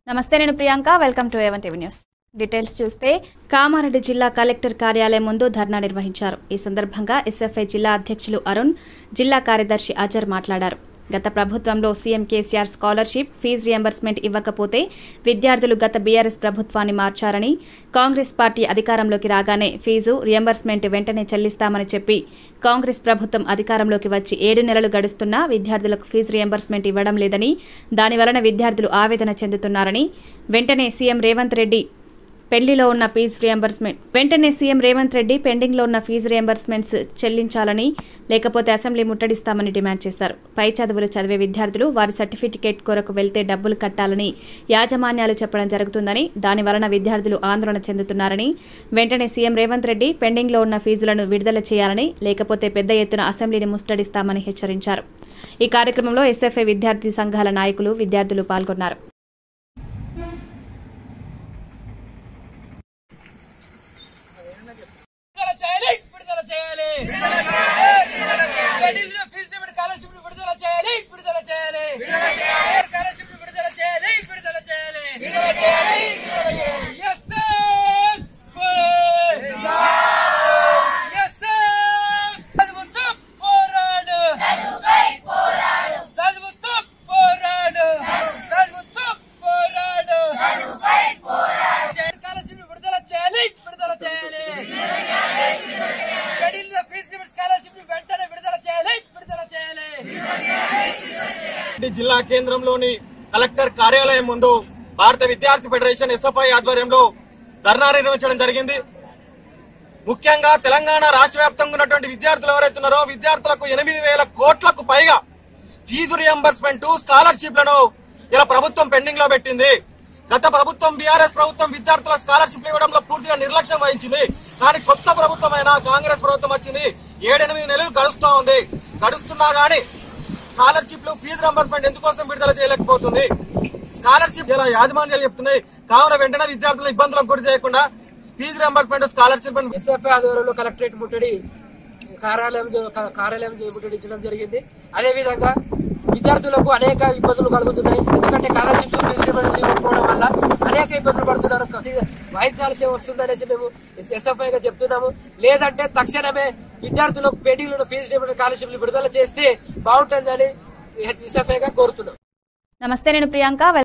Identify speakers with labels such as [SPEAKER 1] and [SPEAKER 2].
[SPEAKER 1] నమస్తే నేను Priyanka welcome to A one TV news details చూస్తే కామారెడ్డి జిల్లా కలెక్టర్ కార్యాలయం ముందు ధర్నా నిర్వహించారు ఈ సందర్భంగా ఎస్ఎఫ్ఐ జిల్లా అధ్యక్షులు అరుణ్ జిల్లా కార్యదర్శి అజర్ మాట్లాడారు గత ప్రభుత్వంలో CM KCR scholarship fee reimbursement ఇవ్వకపోతే విద్యార్థులు గత బీఆర్ఎస్ ప్రభుత్వాన్ని మార్చారని కాంగ్రెస్ పార్టీ అధికారంలోకి రాగానే ఫీజు రియంబర్స్మెంట్ వెంటనే చెల్లిస్తామని చెప్పి కాంగ్రెస్ ప్రభుత్వం అధికారంలోకి వచ్చి ఏడు నెలలు గడుస్తున్నా విద్యార్థులకు ఫీజు రియంబర్స్మెంట్ ఇవ్వడం లేదని దాని వలన విద్యార్థులు ఆవేదన చెందుతున్నారని వెంటనే సీఎం రేవంత్ రెడ్డి పెళ్లిలో ఉన్న ఫీజు రియంబర్స్మెంట్ వెంటనే సీఎం రేవంత్ రెడ్డి పెండింగ్లో ఉన్న ఫీజు రియంబర్స్మెంట్స్ చెల్లించాలని లేకపోతే అసెంబ్లీ ముట్టడిస్తామని డిమాండ్ చేశారు పై చదువులు చదివే విద్యార్థులు వారి సర్టిఫికేట్ కొరకు వెళ్తే డబ్బులు కట్టాలని యాజమాన్యాలు చెప్పడం జరుగుతుందని దాని వలన విద్యార్థులు ఆందోళన చెందుతున్నారని వెంటనే సీఎం రేవంత్ రెడ్డి పెండింగ్లో ఉన్న ఫీజులను విడుదల చేయాలని లేకపోతే పెద్ద ఎత్తున అసెంబ్లీని ముట్టడిస్తామని హెచ్చరించారు ఈ కార్యక్రమంలో ఎస్ఎఫ్ఐ విద్యార్థి సంఘాల నాయకులు విద్యార్థులు పాల్గొన్నారు
[SPEAKER 2] విడుదల చేయాలి విడుదల చేయాలి పెళ్లిలో ఫీజు రిమెంట్ స్కాలర్షిప్ విడుదల చేయాలి విడుదల చేయాలి స్కాలర్షిప్ విడుదల చేయాలి విడుదల చేయాలి Yes, sir. Yes, sir. చదువుతూ పోరాడు చదువుతూ పోరాడు చదువుతూ పోరాడు స్కాలర్షిప్ విడుదల చేయాలి విడుదల చేయాలి పెళ్లిలో ఫీజు రిమెంట్ స్కాలర్షిప్ వెంటనే విడుదల చేయాలి విడుదల చేయాలి
[SPEAKER 3] రెడ్డి జిల్లా కేంద్రంలోని కలెక్టర్ కార్యాలయం ముందు భారత విద్యార్థి ఫెడరేషన్ ఎస్ఎఫ్ఐ ఆధ్వర్యంలో ధర్నా నిర్వహించడం జరిగింది ముఖ్యంగా తెలంగాణ రాష్ట్ర వ్యాప్తంగా ఉన్నటువంటి విద్యార్థులు ఎవరైతే ఉన్నారో విద్యార్థులకు ఎనిమిది వేల కోట్లకు పైగా ఫీజు రియంబర్స్మెంట్ స్కాలర్షిప్లను ఇలా ప్రభుత్వం పెండింగ్ లో పెట్టింది గత ప్రభుత్వం బీఆర్ఎస్ ప్రభుత్వం విద్యార్థుల స్కాలర్షిప్లు ఇవ్వడంలో పూర్తిగా నిర్లక్ష్యం వహించింది కానీ కొత్త ప్రభుత్వమైన కాంగ్రెస్ ప్రభుత్వం వచ్చింది ఏడెనిమిది నెలలు గడుస్తూ ఉంది గడుస్తున్నా గానీ స్కాలర్షిప్లు ఫీజు రంబర్స్మెంట్ ఎందుకోసం విడుదల చేయలేకపోతుంది స్కాలర్షిప్ ఇలా యాజమాన్యాలు చెప్తున్నాయి కావున వెంటనే విద్యార్థులను ఇబ్బందులకు గురి చేయకుండా ఫీజు రంబర్స్మెంట్ స్కాలర్షిప్
[SPEAKER 2] ఎస్ఎఫ్ఐ ఆధ్వర్యంలో కలెక్టరేట్ ముట్టడి కార్యాలయం క- కార్యాలయం ముట్టడించడం జరిగింది అదే విధంగా విద్యార్థులకు అనేక ఇబ్బందులు కలుగుతున్నాయి ఎందుకంటే స్కాలర్షిప్ ఫీజు రిమెంట్స్ ఇవ్వకపోవడం వల్ల అనేక ఇబ్బందులు పడుతున్నారు వాయించాల్సి వస్తుందనేసి మేము ఎస్ఎఫ్ఐ గా చెప్తున్నాము లేదంటే తక్షణమే విద్యార్థులకు పెండింగ్ ఫీజు రిమెంట్ స్కాలర్షిప్ విడుదల చేస్తే బాగుంటుందని ఎస్ఎఫ్ఐ గా కోరుతున్నాం
[SPEAKER 1] నమస్తే నేను ప్రియాంక